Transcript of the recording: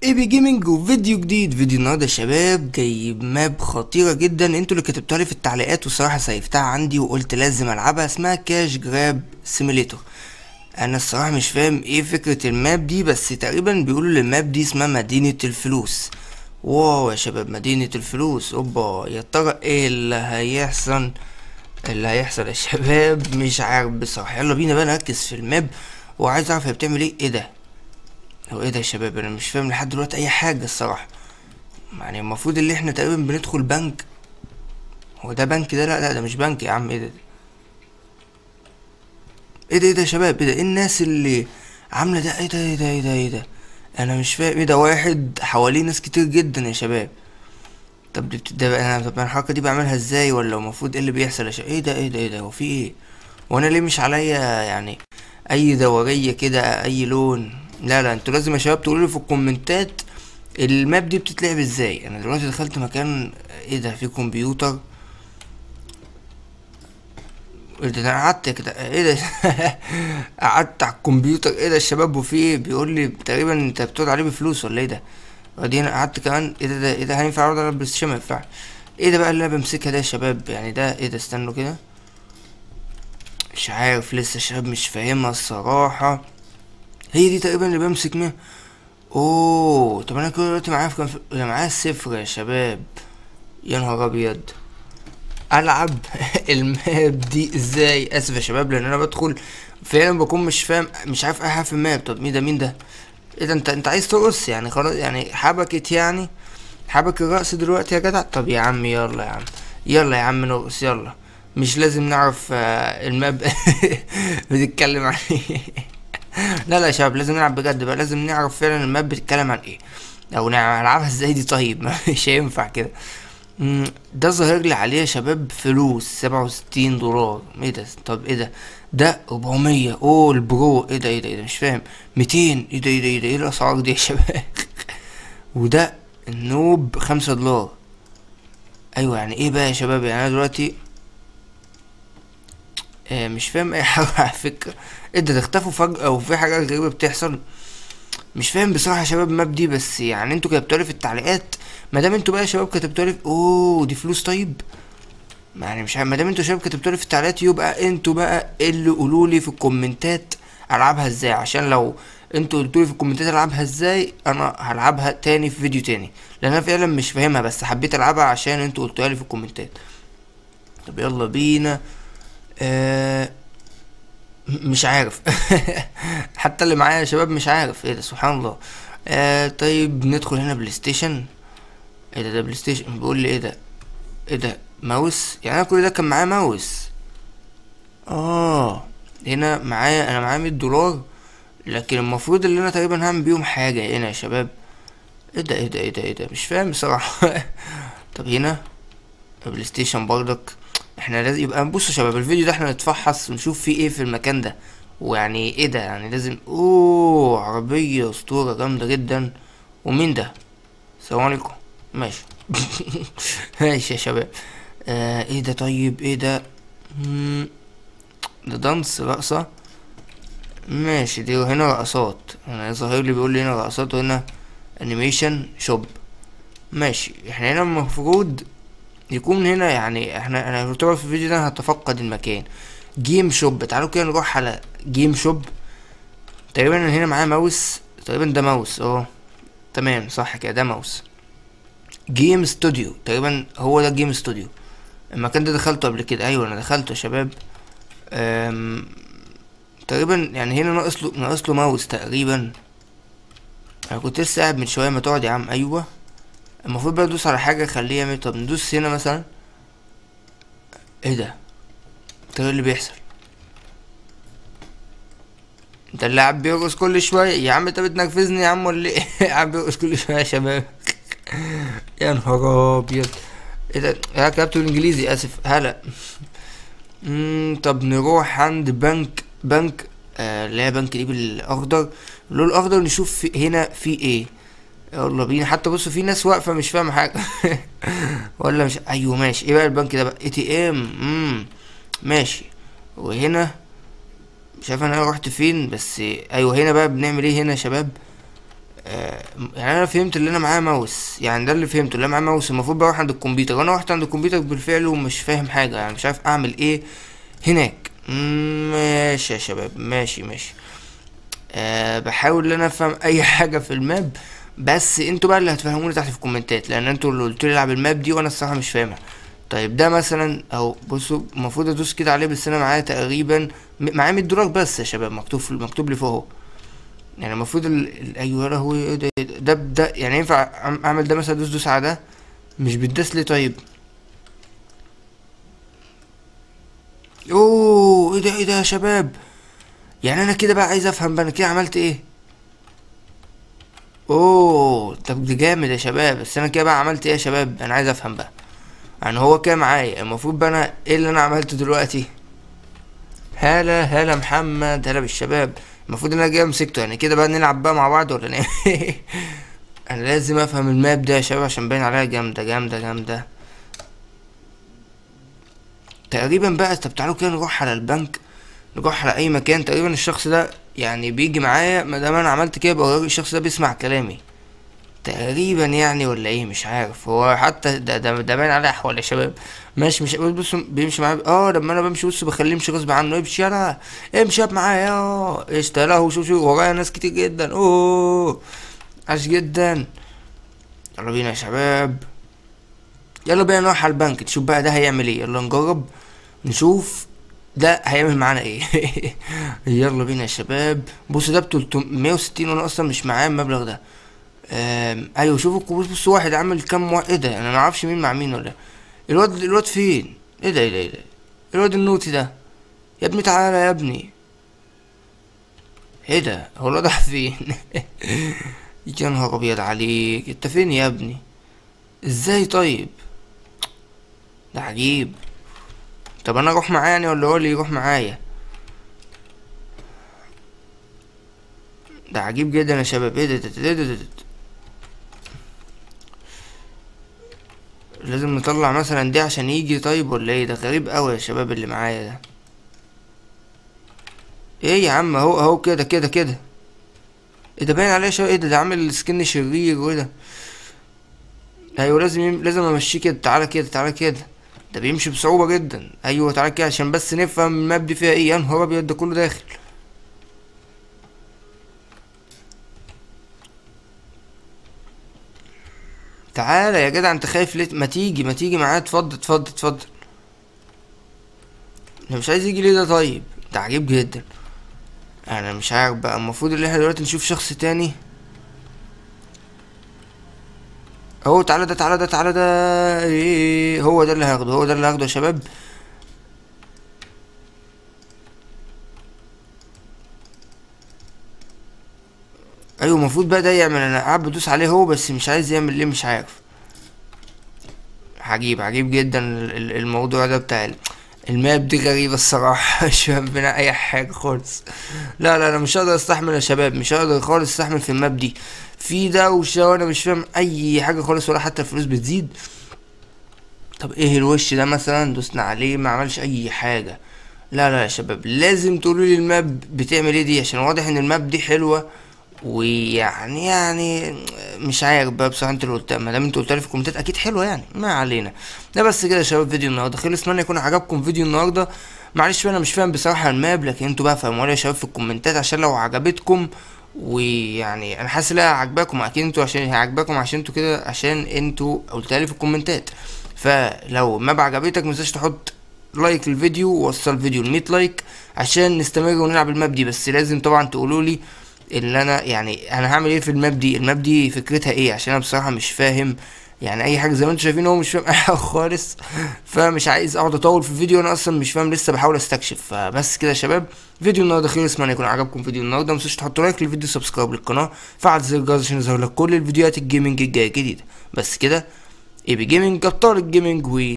اي بي جيمنج وفيديو جديد فيديو النهارده يا شباب جايب ماب خطيره جدا انتوا اللي كتبتوها لي في التعليقات والصراحه سيفتها عندي وقلت لازم العبها اسمها كاش جراب سيميليتور انا الصراحه مش فاهم ايه فكره الماب دي بس تقريبا بيقولوا ان الماب دي اسمها مدينه الفلوس واو يا شباب مدينه الفلوس اوبا يا ترى ايه اللي هيحصل اللي هيحصل يا شباب مش عارف بصراحه يلا بينا بقى نركز في الماب وعايز اعرف هي بتعمل ايه ايه ده هو ايه ده يا شباب انا مش فاهم لحد دلوقتي اي حاجه الصراحه يعني المفروض اللي احنا تقريبا بندخل بنك هو ده بنك ده لا لا ده مش بنك يا عم ايه ده ايه ده ايه ده يا شباب ايه ده ايه الناس اللي عامله ده ايه ده ايه ده ايه ده ايه ده انا مش فاهم ايه ده واحد حواليه ناس كتير جدا يا شباب طب دي بت- ده بقى- انا طب أنا الحركه دي بعملها ازاي ولا المفروض ايه اللي بيحصل يا شباب ايه ده ايه ده ايه ده هو في ايه وانا ليه مش عليا يعني اي دوريه كده اي لون لا لا انتوا لازم يا شباب تقولوا لي في الكومنتات الماب دي بتتلعب ازاي انا دلوقتي دخلت مكان ايه ده في كمبيوتر ايه ده انا قعدت كده ايه ده قعدت على الكمبيوتر ايه ده الشباب وفي ايه بيقول لي تقريبا انت بتقعد عليه بفلوس ولا ايه ده وبعدين انا قعدت كمان ايه ده ده ايه ده هينفع اقعد على البلاي ستيشن ما ينفعش ايه ده بقى اللي انا بمسكها ده يا شباب يعني ده ايه ده استنوا كده مش عارف لسه شباب مش فاهمها الصراحة هي دي تقريبا اللي بمسك منها اوه طب انا كده دلوقتي معايا في كام ف- انا معايا صفر يا شباب يا نهار ابيض العب الماب دي ازاي اسف يا شباب لان انا بدخل فعلا بكون مش فاهم مش عارف اي حاجه في الماب طب مين ده مين ده ايه ده انت انت عايز ترقص يعني خلاص يعني حبكت يعني حبك الرقص دلوقتي يا جدع طب يا عم يلا يا عم يلا يا عم نرقص يلا مش لازم نعرف آه، الماب بتتكلم عن ايه لا لا يا شباب لازم نلعب بجد بقى لازم نعرف فعلا الماب بتتكلم عن ايه او نلعبها ازاي دي طيب مش هينفع كده مم، ده ظاهر لي عليه يا شباب فلوس سبعة وستين دولار ايه ده طب ايه ده ده ربعمية اوه البرو ايه ده ايه ده ايه ده مش فاهم ميتين ايه ده ايه ده ايه ده ايه الاسعار دي يا شباب وده النوب خمسة دولار ايوه يعني ايه بقى يا شباب يعني انا دلوقتي آه مش فاهم اي حاجة على فكرة ايه ده ده اختفوا فجأة وفي حاجات غريبة بتحصل مش فاهم بصراحة يا شباب الماب دي بس يعني انتوا كتبتوا لي في التعليقات ما دام انتوا بقى يا شباب كتبتوا لي اوه دي فلوس طيب يعني مش عارف ما دام انتوا يا شباب كتبتوا لي في التعليقات يبقى انتوا بقى اللي قولوا لي في الكومنتات العبها ازاي عشان لو انتوا قلتوا لي في الكومنتات العبها ازاي انا هلعبها تاني في فيديو تاني لان انا فعلا مش فاهمها بس حبيت العبها عشان انتوا قلتوها لي في الكومنتات طب يلا بينا آه م- مش عارف حتى اللي معايا يا شباب مش عارف ايه ده سبحان الله آه طيب ندخل هنا بلاي ستيشن ايه ده ده بلاي ستيشن بيقول لي ايه ده ايه ده ماوس يعني انا كل ده كان معايا ماوس اه هنا معايا انا معايا 100 دولار لكن المفروض اللي انا تقريبا هعمل بيهم حاجه هنا يا شباب ايه ده ايه ده ايه ده ايه ده مش فاهم بصراحه طب هنا بلاي ستيشن برضك احنا لازم يبقى بصوا يا شباب الفيديو ده احنا نتفحص ونشوف فيه ايه في المكان ده ويعني ايه ده يعني لازم اوه عربيه اسطوره جامده جدا ومين ده السلام عليكم ماشي ماشي يا شباب آه ايه ده طيب ايه ده مم، ده دانس رقصة ماشي دي هنا رقصات انا ظاهر لي بيقول لي هنا رقصات وهنا انيميشن شوب ماشي احنا هنا المفروض يكون هنا يعني احنا انا يعتبر في الفيديو ده هتفقد المكان جيم شوب تعالوا كده نروح على جيم شوب تقريبا أنا هنا معايا ماوس تقريبا ده ماوس اه تمام صح كده ده ماوس جيم استوديو تقريبا هو ده جيم استوديو المكان ده دخلته قبل كده ايوه انا دخلته يا شباب أم... تقريبا يعني هنا ناقص له ناقص له ماوس تقريبا انا كنت لسه قاعد من شويه ما تقعد يا عم ايوه المفروض بقى ندوس على حاجه خليه يعمل طب ندوس هنا مثلا ايه ده طب ايه اللي بيحصل انت اللاعب بيرقص كل شويه يا عم انت بتنرفزني يا عم ولا ايه قاعد بيرقص كل شويه يا شباب يا نهار ابيض ايه ده انا كتبته بالانجليزي اسف هلا مم، طب نروح عند بنك بنك آه اللي هي بنك دي بالاخضر اللون الاخضر نشوف في هنا في ايه يلا بينا حتى بصوا في ناس واقفه مش فاهمه حاجه ولا مش ايوه ماشي ايه بقى البنك ده بقى اي تي ام امم ماشي وهنا مش عارف انا رحت فين بس ايوه هنا بقى بنعمل ايه هنا يا شباب آه يعني انا فهمت اللي انا معايا ماوس يعني ده اللي فهمته اللي انا معايا ماوس المفروض بروح عند الكمبيوتر وانا رحت عند الكمبيوتر بالفعل ومش فاهم حاجه يعني مش عارف اعمل ايه هناك مم، ماشي يا شباب ماشي ماشي أه بحاول ان انا افهم اي حاجه في الماب بس انتوا بقى اللي هتفهموني تحت في الكومنتات لان انتوا اللي قلتوا لي العب الماب دي وانا الصراحه مش فاهمها طيب ده مثلا اهو بصوا المفروض ادوس كده عليه بس انا معايا تقريبا م- معايا 100 دولار بس يا شباب مكتوب في مكتوب لي فوق اهو يعني المفروض ال... ال... ايوه يا لهوي ايه ده إيه ده ده, ده يعني ينفع أعم- اعمل ده مثلا دوس دوس على ده مش بتداس ليه طيب اوه ايه ده ايه ده يا شباب يعني انا كده بقى عايز افهم بقى انا كده عملت ايه اوه طب ده جامد يا شباب بس انا كده بقى عملت ايه يا شباب انا عايز افهم بقى يعني هو كده معايا المفروض بقى انا ايه اللي انا عملته دلوقتي هلا هلا محمد هلا بالشباب المفروض ان انا جاي مسكته يعني كده بقى نلعب بقى مع بعض ولا نعمل ايه انا لازم افهم الماب ده يا شباب عشان باين عليها جامده جامده جامده تقريبا بقى طب تعالوا كده نروح على البنك نروح على اي مكان تقريبا الشخص ده يعني بيجي معايا ما دام انا عملت كده يبقى الراجل- الشخص ده بيسمع كلامي تقريبا يعني ولا ايه مش عارف هو حتى ده ده, ده باين عليه احوال يا شباب ماشي مش بص بيمشي معايا اه لما انا بمشي بص بخليه يمشي غصب عنه امشي يلا امشي يا معايا اه ايش ده له شوف شوف ورايا ناس كتير جدا اوه عاش جدا يلا بينا يا شباب يلا بينا نروح على البنك نشوف بقى ده هيعمل ايه يلا نجرب نشوف ده هيعمل معانا ايه يلا بينا يا شباب بص ده ب 360 وانا اصلا مش معايا المبلغ ده آم، ايوه شوفوا الكوبوس بص واحد عامل كام واحد ايه ده انا ما اعرفش مين مع مين ولا إيه. الواد الواد فين ايه ده ايه ده ايه ده الواد النوتي ده يا ابني تعالى يا ابني ايه ده هو الواد راح فين يا نهار ابيض عليك انت فين يا ابني ازاي طيب ده عجيب طب انا اروح معاه يعني ولا هو اللي يروح معايا ده عجيب جدا يا شباب ايه ده ده ده ده ده ده. لازم نطلع مثلا دي عشان يجي طيب ولا ايه ده غريب قوي يا شباب اللي معايا ده ايه يا عم اهو اهو كده كده كده ايه ده باين عليه شباب ايه ده ده عامل سكن شرير وايه ده ايوه لازم يم... لازم امشيه كده تعالى كده تعالى كده ده بيمشي بصعوبة جدا ايوه تعالى كده عشان بس نفهم الماب دي فيها ايه يا نهار ابيض ده كله داخل تعالى يا جدع انت خايف ليه ما تيجي ما تيجي معايا اتفضل اتفضل اتفضل انا مش عايز يجي ليه ده طيب ده عجيب جدا انا مش عارف بقى المفروض ان احنا دلوقتي نشوف شخص تاني اهو تعالى ده تعالى ده تعالى ده ايه هو ده اللي هاخده هو ده اللي هاخده يا شباب ايوه المفروض بقى ده يعمل انا قاعد بدوس عليه هو بس مش عايز يعمل ليه مش عارف عجيب عجيب جدا ال- ال- الموضوع ده بتاع ال- الماب دي غريبة الصراحة مش فاهم منها أي حاجة خالص لا لا أنا مش هقدر أستحمل يا شباب مش هقدر خالص أستحمل في الماب دي في دوشة وأنا مش فاهم أي حاجة خالص ولا حتى الفلوس بتزيد طب إيه الوش ده مثلا دوسنا عليه ما عملش أي حاجة لا لا يا شباب لازم تقولوا لي الماب بتعمل ايه دي عشان واضح ان الماب دي حلوة ويعني يعني مش عارف بقى بصراحه انت اللي قلتها ما دام انت قلت لي في الكومنتات اكيد حلوه يعني ما علينا ده بس كده يا شباب فيديو النهارده خلص اتمنى يكون عجبكم فيديو النهارده معلش انا مش فاهم بصراحه الماب لكن انتوا بقى فهموا لي يا شباب في الكومنتات عشان لو عجبتكم ويعني انا حاسس انها عجباكم اكيد انتوا عشان هي عجباكم عشان انتوا كده عشان انتوا قلتها لي في الكومنتات فلو الماب عجبتك متنساش تحط لايك للفيديو ووصل الفيديو ل 100 لايك عشان نستمر ونلعب الماب دي بس لازم طبعا تقولوا لي اللي انا يعني انا هعمل ايه في الماب دي الماب دي فكرتها ايه عشان انا بصراحه مش فاهم يعني اي حاجه زي ما انتم شايفين هو مش فاهم اي حاجه خالص فمش عايز اقعد اطول في الفيديو انا اصلا مش فاهم لسه بحاول استكشف فبس كده يا شباب فيديو النهارده خلص اتمنى يكون عجبكم فيديو النهارده ما تنسوش تحطوا لايك للفيديو سبسكرايب للقناه فعل زر الجرس عشان يظهر لك كل الفيديوهات الجيمنج الجايه جديده بس كده اي بي جيمنج ابطال الجيمنج و